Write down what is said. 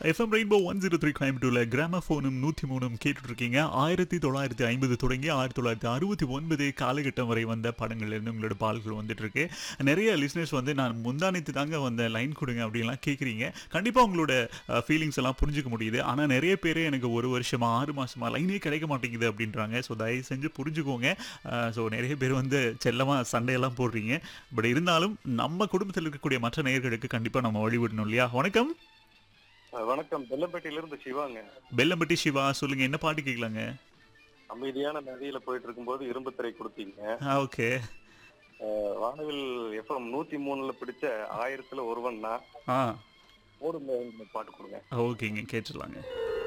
FM rainbow one zero three கோயம்புத்தூர்ல கிராமபோனும் நூற்றி மூணும் கேட்டுட்டு இருக்கீங்க ஆயிரத்தி தொள்ளாயிரத்தி ஐம்பது தொடங்கி ஆயிரத்தி தொள்ளாயிரத்தி அறுபத்தி ஒன்பது காலகட்டம் வரை வந்த படங்கள்ல இருந்து உங்களோட பாடல்கள் வந்துட்டு இருக்கு நிறைய லிஸ்னர்ஸ் வந்து நான் முந்தானத்து தாங்க வந்த லைன் கொடுங்க அப்படின்லாம் கேட்குறீங்க கண்டிப்பாக உங்களோட ஃபீலிங்ஸ் எல்லாம் புரிஞ்சுக்க முடியுது ஆனால் நிறைய பேர் எனக்கு ஒரு வருஷமா ஆறு மாசமா லைனே கிடைக்க மாட்டேங்குது அப்படின்றாங்க ஸோ தயவு செஞ்சு புரிஞ்சுக்கோங்க ஸோ நிறைய பேர் வந்து செல்லமாக சண்டையெல்லாம் போடுறீங்க பட் இருந்தாலும் நம்ம குடும்பத்தில் இருக்கக்கூடிய மற்ற நேயர்களுக்கு கண்டிப்பாக நம்ம வழிவிடணும் இல்லையா வணக்கம் அஹ் வணக்கம் பெல்லம்பேட்டையில இருந்து சிவாங்க பெல்லம்பட்டி சிவா சொல்லுங்க என்ன பாட்டு கேட்கலாங்க அமைதியான நதியில போயிட்டு இருக்கும்போது இரும்பு திரை கொடுத்தீங்க ஓகே அஹ் வானவில் எஃப்எம் நூத்தி மூணுல பிடிச்ச ஆயிரத்துல ஒருவன் தான் ஆ ஓடுங்க இந்த பாட்டு கொடுங்க ஓகேங்க கேட்டுடலாங்க